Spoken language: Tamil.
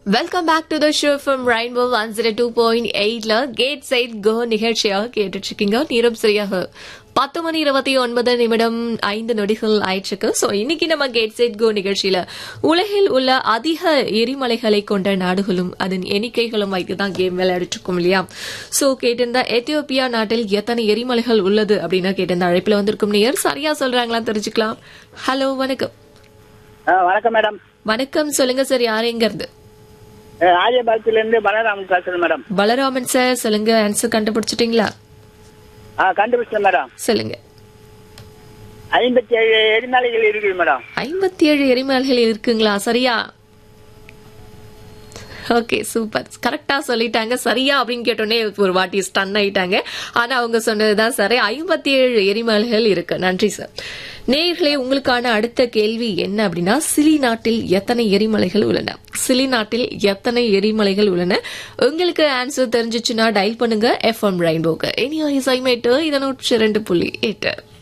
welcome back to the show from rainbow one zero two point எயிட்ல கேட் சைட் கோ நிகழ்ச்சியாக கேட்டுட்டு இருக்கீங்க நேரம் சரியாக பத்து மணி இருபத்தி ஒன்பது நிமிடம் ஐந்து நொடிகள் ஆயிடுச்சு ஸோ இன்னைக்கு நம்ம கேட் சைட் கோ நிகழ்ச்சியில உலகில் உள்ள அதிக எரிமலைகளை கொண்ட நாடுகளும் அதன் எண்ணிக்கைகளும் வைத்து தான் கேம் விளையாடிட்டு இருக்கோம் இல்லையா ஸோ கேட்டிருந்த எத்தியோப்பியா நாட்டில் எத்தனை எரிமலைகள் உள்ளது அப்படின்னு கேட்டிருந்த அழைப்பில் வந்திருக்கும் நேயர் சரியா சொல்றாங்களா தெரிஞ்சுக்கலாம் ஹலோ வணக்கம் ஆ, வணக்கம் மேடம் வணக்கம் சொல்லுங்க சார் யார் எங்க இருந்து ஆரியபாளத்துல இருந்து பலராம் பேசுறேன் மேடம் பலராமன் சார் சொல்லுங்க ஆன்சர் கண்டுபிடிச்சிட்டீங்களா ஆ கண்டுபிடிச்சேன் மேடம் சொல்லுங்க ஐம்பத்தி ஏழு எரிமலைகள் இருக்குது மேடம் ஐம்பத்தி ஏழு எரிமலைகள் இருக்குங்களா சரியா ஓகே சூப்பர் கரெக்டா சொல்லிட்டாங்க சரியா அப்படின்னு கேட்டோன்னே ஒரு வாட்டி ஸ்டன் ஆயிட்டாங்க ஆனா அவங்க சொன்னதுதான் சரி ஐம்பத்தி ஏழு எரிமலைகள் இருக்கு நன்றி சார் நேயர்களே உங்களுக்கான அடுத்த கேள்வி என்ன அப்படின்னா சிலி நாட்டில் எத்தனை எரிமலைகள் உள்ளன சிலி நாட்டில் எத்தனை எரிமலைகள் உள்ளன உங்களுக்கு ஆன்சர் தெரிஞ்சிச்சுன்னா டயல் பண்ணுங்க எஃப்எம் ரெயின்போக்கு இனி இசைமேட்டு இதனூற்றி ரெண்டு புள்ளி எட்டு